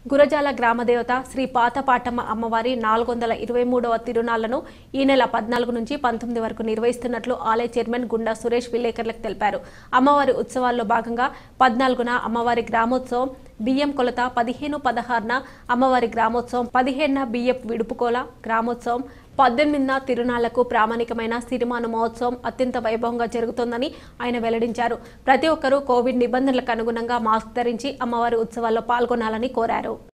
గురజాల గ్రామదేవత శ్రీ పాతపాటమ్మ అమ్మవారి నాలుగు వందల ఇరవై మూడవ తిరునాళ్లను ఈ నెల పద్నాలుగు నుంచి పంతొమ్మిది వరకు నిర్వహిస్తున్నట్లు ఆలయ చైర్మన్ గుండా సురేష్ విలేకరులకు తెలిపారు అమ్మవారి ఉత్సవాల్లో భాగంగా పద్నాలుగున అమ్మవారి గ్రామోత్సవం బియ్యం కొలత పదిహేను పదహారున అమ్మవారి గ్రామోత్సవం పదిహేనున బియ్యపు విడుపుకోల గ్రామోత్సవం పద్దెనిమిదిన తిరునాళ్లకు ప్రామాణికమైన సిరిమాను మహోత్సవం అత్యంత వైభవంగా జరుగుతోందని ఆయన వెల్లడించారు ప్రతి ఒక్కరూ కోవిడ్ నిబంధనలకు అనుగుణంగా మాస్క్ ధరించి అమ్మవారి ఉత్సవాల్లో పాల్గొనాలని కోరారు